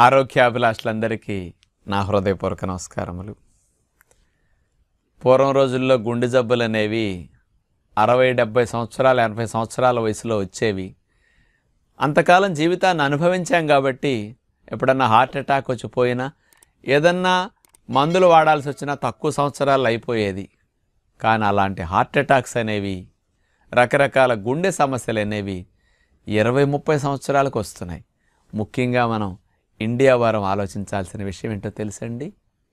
ఆరోగ్యాభిలాషులందరికీ నా హృదయపూర్వక నమస్కారములు పూర్వం రోజుల్లో గుండె జబ్బులు అనేవి అరవై డెబ్బై సంవత్సరాలు ఎనభై సంవత్సరాల వయసులో వచ్చేవి అంతకాలం జీవితాన్ని అనుభవించాం కాబట్టి ఎప్పుడన్నా హార్ట్ అటాక్ వచ్చి పోయినా ఏదన్నా మందులు వాడాల్సి వచ్చినా తక్కువ సంవత్సరాలు అయిపోయేది కానీ అలాంటి హార్ట్ అటాక్స్ అనేవి రకరకాల గుండె సమస్యలు అనేవి ఇరవై ముప్పై సంవత్సరాలకు వస్తున్నాయి ముఖ్యంగా మనం ఇండియా వారం ఆలోచించాల్సిన విషయం ఏంటో తెలుసండి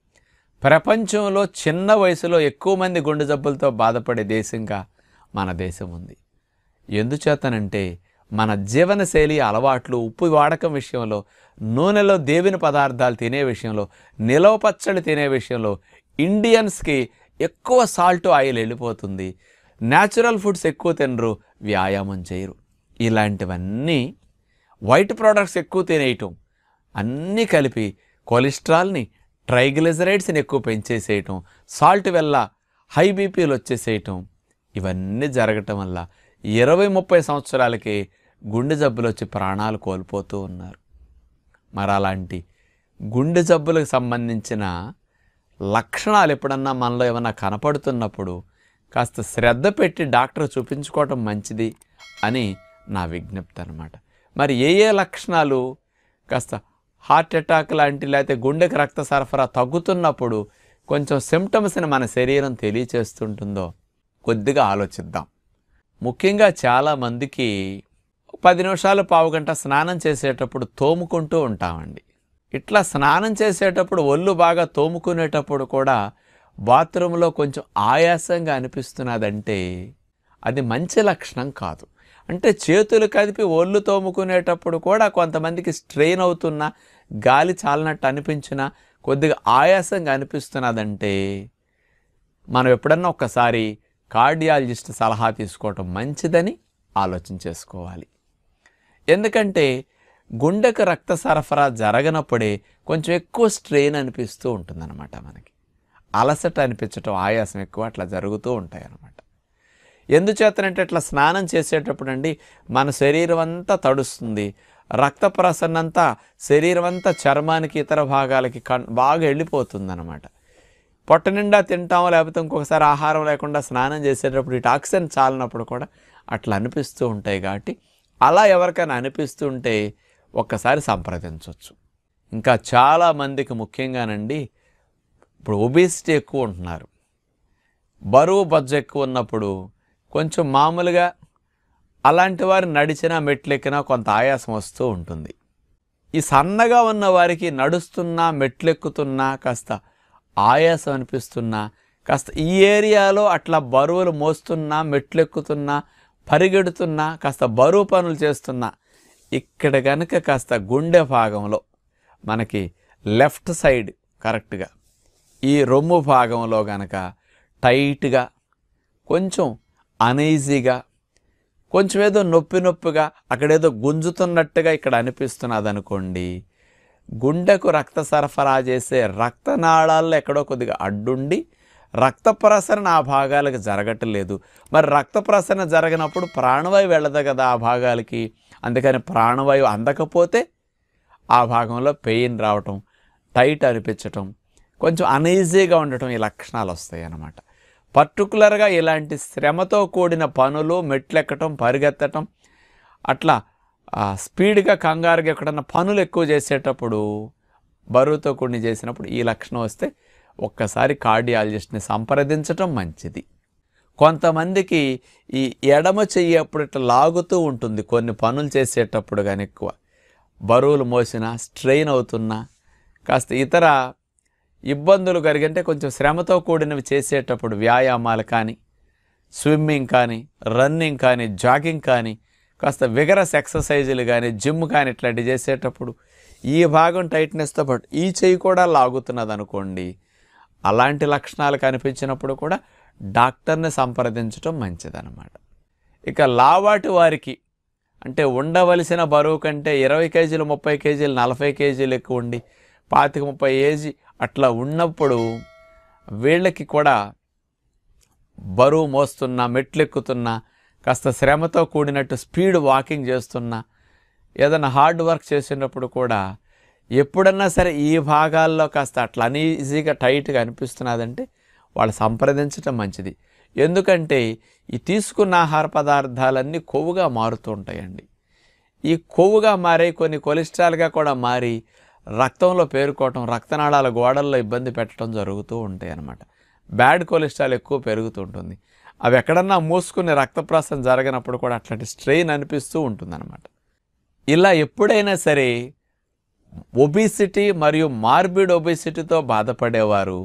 ప్రపంచంలో చిన్న వయసులో ఎక్కువ మంది గుండె జబ్బులతో బాధపడే దేశంగా మన దేశం ఉంది ఎందుచేతనంటే మన జీవనశైలి అలవాట్లు ఉప్పు వాడకం విషయంలో నూనెలో దేవిన పదార్థాలు తినే విషయంలో నిలవ పచ్చడి తినే విషయంలో ఇండియన్స్కి ఎక్కువ సాల్ట్ ఆయిల్ వెళ్ళిపోతుంది న్యాచురల్ ఫుడ్స్ ఎక్కువ తినరు వ్యాయామం చేయరు ఇలాంటివన్నీ వైట్ ప్రోడక్ట్స్ ఎక్కువ తినేయటం అన్నీ కలిపి కొలెస్ట్రాల్ని ట్రైగ్లిజరైడ్స్ని ఎక్కువ పెంచేసేయటం సాల్ట్ వల్ల హై బీపీలు వచ్చేసేయటం ఇవన్నీ జరగటం వల్ల ఇరవై ముప్పై సంవత్సరాలకి గుండె జబ్బులు వచ్చి ప్రాణాలు కోల్పోతూ ఉన్నారు మరి అలాంటి గుండె జబ్బులకు సంబంధించిన లక్షణాలు ఎప్పుడన్నా మనలో ఏమైనా కనపడుతున్నప్పుడు కాస్త శ్రద్ధ పెట్టి డాక్టర్ చూపించుకోవటం మంచిది అని నా విజ్ఞప్తి అనమాట మరి ఏ ఏ లక్షణాలు కాస్త హార్ట్ అటాక్ లాంటి లేకపోతే గుండెకి రక్త సరఫరా తగ్గుతున్నప్పుడు కొంచెం సిమ్టమ్స్ని మన శరీరం తెలియచేస్తుంటుందో కొద్దిగా ఆలోచిద్దాం ముఖ్యంగా చాలామందికి పది నిమిషాలు పావు గంట స్నానం చేసేటప్పుడు తోముకుంటూ ఉంటామండి ఇట్లా స్నానం చేసేటప్పుడు ఒళ్ళు బాగా తోముకునేటప్పుడు కూడా బాత్రూంలో కొంచెం ఆయాసంగా అనిపిస్తున్నదంటే అది మంచి లక్షణం కాదు అంటే చేతులు కదిపి ఒళ్ళు తోముకునేటప్పుడు కూడా కొంతమందికి స్ట్రెయిన్ అవుతున్నా గాలి చాలినట్టు అనిపించినా కొద్దిగా ఆయాసంగా అనిపిస్తున్నదంటే మనం ఎప్పుడన్నా ఒక్కసారి కార్డియాలజిస్ట్ సలహా తీసుకోవటం మంచిదని ఆలోచన చేసుకోవాలి ఎందుకంటే గుండెకు రక్త సరఫరా జరగనప్పుడే కొంచెం ఎక్కువ స్ట్రెయిన్ అనిపిస్తూ ఉంటుందన్నమాట మనకి అలసట అనిపించటం ఆయాసం ఎక్కువ అట్లా జరుగుతూ ఉంటాయి అన్నమాట ఎందుచేతనంటే ఇట్లా స్నానం చేసేటప్పుడు అండి మన శరీరం అంతా తడుస్తుంది రక్త ప్రసరణ అంతా శరీరం అంతా చర్మానికి ఇతర భాగాలకి కన్ బాగా వెళ్ళిపోతుంది అనమాట పొట్ట నిండా తింటామో లేకపోతే ఇంకొకసారి ఆహారం లేకుండా స్నానం చేసేటప్పుడు ఈ టాక్సిన్ చాలినప్పుడు కూడా అట్లా అనిపిస్తూ ఉంటాయి కాబట్టి అలా ఎవరికైనా అనిపిస్తుంటే ఒక్కసారి సంప్రదించవచ్చు ఇంకా చాలామందికి ముఖ్యంగానండి ఇప్పుడు ఒబేసిటీ ఎక్కువ ఉంటున్నారు బరువు బజ్జ ఎక్కువ ఉన్నప్పుడు కొంచెం మామూలుగా అలాంటి వారు నడిచినా మెట్లెక్కినా కొంత ఆయాసం వస్తూ ఉంటుంది ఈ సన్నగా ఉన్న వారికి నడుస్తున్నా మెట్లెక్కుతున్నా కాస్త ఆయాసం అనిపిస్తున్నా కాస్త ఈ ఏరియాలో అట్లా బరువులు మోస్తున్నా మెట్లెక్కుతున్నా పరిగెడుతున్నా కాస్త బరువు పనులు చేస్తున్నా ఇక్కడ కనుక కాస్త గుండె భాగంలో మనకి లెఫ్ట్ సైడ్ కరెక్ట్గా ఈ రొమ్ము భాగంలో గనక టైట్గా కొంచెం అనీజీగా కొంచెం ఏదో నొప్పి నొప్పిగా అక్కడేదో గుంజుతున్నట్టుగా ఇక్కడ అనిపిస్తున్నది అనుకోండి గుండెకు రక్త సరఫరా చేసే రక్తనాళాల్లో ఎక్కడో కొద్దిగా అడ్డుండి రక్త ప్రసరణ ఆ భాగాలకు జరగట్లేదు మరి రక్త ప్రసరణ జరగనప్పుడు ప్రాణవాయువు వెళ్ళదు కదా ఆ భాగాలకి అందుకని ప్రాణవాయువు అందకపోతే ఆ భాగంలో పెయిన్ రావటం టైట్ అనిపించటం కొంచెం అనీజీగా ఉండటం ఈ లక్షణాలు వస్తాయి అన్నమాట పర్టికులర్గా ఇలాంటి శ్రమతో కూడిన పనులు మెట్లెక్కటం పరిగెత్తటం అట్లా ఆ, స్పీడ్గా కంగారుగా ఎక్కడన్నా పనులు ఎక్కువ చేసేటప్పుడు బరువుతో కూడిన చేసినప్పుడు ఈ లక్షణం వస్తే ఒక్కసారి కార్డియాలజిస్ట్ని సంప్రదించటం మంచిది కొంతమందికి ఈ ఎడమ చెయ్యి అప్పుడు ఇట్లా లాగుతూ ఉంటుంది కొన్ని పనులు చేసేటప్పుడు కానీ ఎక్కువ బరువులు మోసినా స్ట్రెయిన్ అవుతున్నా కాస్త ఇతర ఇబ్బందులు కలిగంటే కొంచెం శ్రమతో కూడినవి చేసేటప్పుడు వ్యాయామాలు కానీ స్విమ్మింగ్ కానీ రన్నింగ్ కానీ జాగింగ్ కానీ కాస్త విగరస్ ఎక్సర్సైజులు కానీ జిమ్ కానీ ఇట్లాంటివి చేసేటప్పుడు ఈ భాగం టైట్నెస్తో పాటు ఈ చెయ్యి కూడా లాగుతున్నది అనుకోండి అలాంటి లక్షణాలు కనిపించినప్పుడు కూడా డాక్టర్ని సంప్రదించడం మంచిదన్నమాట ఇక లావాటి వారికి అంటే ఉండవలసిన బరువు కంటే ఇరవై కేజీలు ముప్పై కేజీలు నలభై కేజీలు ఎక్కువ ఉండి పాతిక ముప్పై ఏజీ అట్లా ఉన్నప్పుడు వీళ్ళకి కూడా బరువు మోస్తున్నా మెట్లెక్కుతున్నా కాస్త శ్రమతో కూడినట్టు స్పీడ్ వాకింగ్ చేస్తున్నా ఏదైనా హార్డ్ వర్క్ చేసినప్పుడు కూడా ఎప్పుడన్నా సరే ఈ భాగాల్లో కాస్త అట్లా అనీజీగా టైట్గా అనిపిస్తున్నదంటే వాళ్ళు సంప్రదించటం మంచిది ఎందుకంటే ఈ తీసుకున్న ఆహార పదార్థాలన్నీ కొవ్వుగా మారుతూ ఉంటాయండి ఈ కొవ్వుగా మారే కొన్ని కొలెస్ట్రాల్గా కూడా మారి రక్తంలో పేరుకోవటం రక్తనాళాల గోడల్లో ఇబ్బంది పెట్టడం జరుగుతూ ఉంటాయి అన్నమాట బ్యాడ్ కొలెస్ట్రాల్ ఎక్కువ పెరుగుతూ ఉంటుంది అవి ఎక్కడన్నా మూసుకుని రక్త ప్రసరణ జరగనప్పుడు కూడా అట్లాంటి స్ట్రెయిన్ అనిపిస్తూ ఉంటుందన్నమాట ఇలా ఎప్పుడైనా సరే ఒబిసిటీ మరియు మార్బిడ్ ఒబిసిటీతో బాధపడేవారు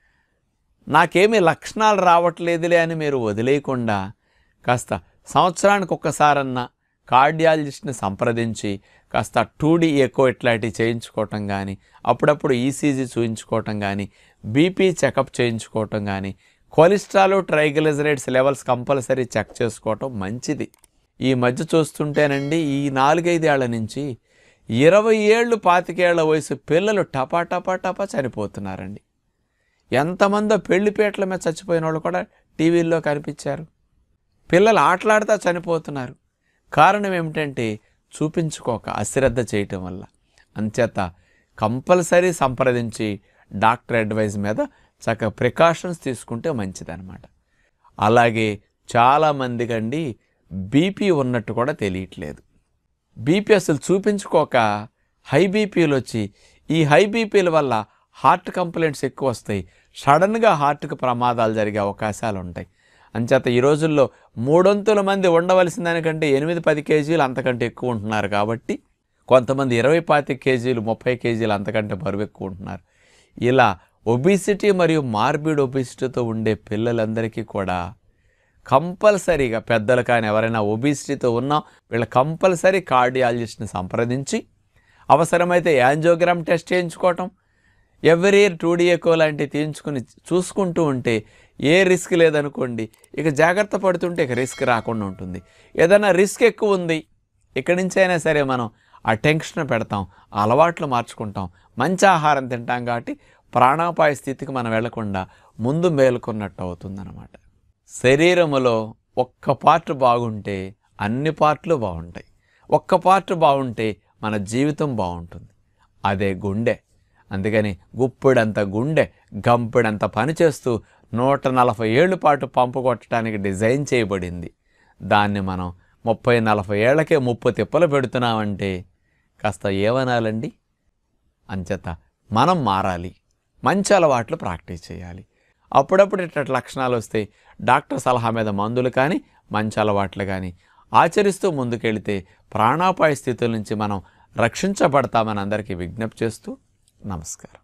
నాకేమీ లక్షణాలు రావట్లేదులే అని మీరు వదిలేయకుండా కాస్త సంవత్సరానికి ఒక్కసారన్నా కార్డియాలజిస్ట్ని సంప్రదించి కాస్త టూడీ ఎకో ఇట్లాంటివి చేయించుకోవటం కానీ అప్పుడప్పుడు ఈసీజీ చూయించుకోవటం కానీ బీపీ చెకప్ చేయించుకోవటం కానీ cholesterol triglycerides levels compulsory check చేసుకోవటం మంచిది ఈ మధ్య చూస్తుంటేనండి ఈ నాలుగైదేళ్ల నుంచి ఇరవై ఏళ్ళు పాతికేళ్ల వయసు పిల్లలు టపా టపా టపా చనిపోతున్నారండి ఎంతమందో పెళ్లిపేటల మీద చచ్చిపోయిన వాళ్ళు కూడా టీవీల్లో కనిపించారు పిల్లలు ఆటలాడుతూ చనిపోతున్నారు కారణం ఏమిటంటే చూపించుకోక అశ్రద్ధ చేయటం వల్ల అంచేత కంపల్సరీ సంప్రదించి డాక్టర్ అడ్వైజ్ మీద చక్కగా ప్రికాషన్స్ తీసుకుంటే మంచిదన్నమాట అలాగే చాలామందికండి బీపీ ఉన్నట్టు కూడా తెలియట్లేదు బీపీ అసలు చూపించుకోక హై బీపీలు వచ్చి ఈ హై బీపీల వల్ల హార్ట్ కంప్లైంట్స్ ఎక్కువ వస్తాయి సడన్గా హార్ట్కి ప్రమాదాలు జరిగే అవకాశాలు ఉంటాయి అంచేత ఈ రోజుల్లో మూడొంతుల మంది ఉండవలసిన దానికంటే ఎనిమిది పది కేజీలు అంతకంటే ఎక్కువ ఉంటున్నారు కాబట్టి కొంతమంది ఇరవై పాతి కేజీలు ముప్పై కేజీలు అంతకంటే బరువు ఎక్కువ ఉంటున్నారు ఇలా ఒబిసిటీ మరియు మార్బిడ్ ఒబిసిటీతో ఉండే పిల్లలందరికీ కూడా కంపల్సరీగా పెద్దలు కానీ ఎవరైనా ఒబిసిటీతో ఉన్నా వీళ్ళ కంపల్సరీ కార్డియాలజిస్ట్ని సంప్రదించి అవసరమైతే యాంజియోగ్రామ్ టెస్ట్ చేయించుకోవటం ఎవరి ఇయర్ టూడీ ఎకో లాంటివి తీయించుకుని చూసుకుంటూ ఉంటే ఏ రిస్క్ లేదనుకోండి ఇక జాగ్రత్త పడుతుంటే ఇక రిస్క్ రాకుండా ఉంటుంది ఏదైనా రిస్క్ ఎక్కువ ఉంది ఇక్కడి నుంచి అయినా సరే మనం ఆ టెన్షన్ పెడతాం ఆ అలవాట్లు మార్చుకుంటాం మంచి ఆహారం తింటాం కాబట్టి ప్రాణాపాయ స్థితికి మనం వెళ్లకుండా ముందు మేలుకున్నట్టు అవుతుందన్నమాట శరీరములో ఒక్క పార్ట్ బాగుంటే అన్ని పార్ట్లు బాగుంటాయి ఒక్క పార్ట్ బాగుంటే మన జీవితం బాగుంటుంది అదే గుండె అందుకని గుప్పిడంత గుండె గంపిడంత పని చేస్తూ నూట నలభై ఏళ్ళ పాటు పంపు కొట్టడానికి డిజైన్ చేయబడింది దాన్ని మనం ముప్పై నలభై ఏళ్లకే ముప్పు తిప్పలు పెడుతున్నామంటే కాస్త ఏమనాలండి అంచేత మనం మారాలి మంచి అలవాట్లు ప్రాక్టీస్ చేయాలి అప్పుడప్పుడు ఇట్లాంటి లక్షణాలు వస్తే డాక్టర్ సలహా మీద మందులు కానీ మంచి అలవాట్లు కానీ ఆచరిస్తూ ముందుకెళితే ప్రాణాపాయ స్థితుల నుంచి మనం రక్షించబడతామని అందరికీ విజ్ఞప్తి చేస్తూ నమస్కారం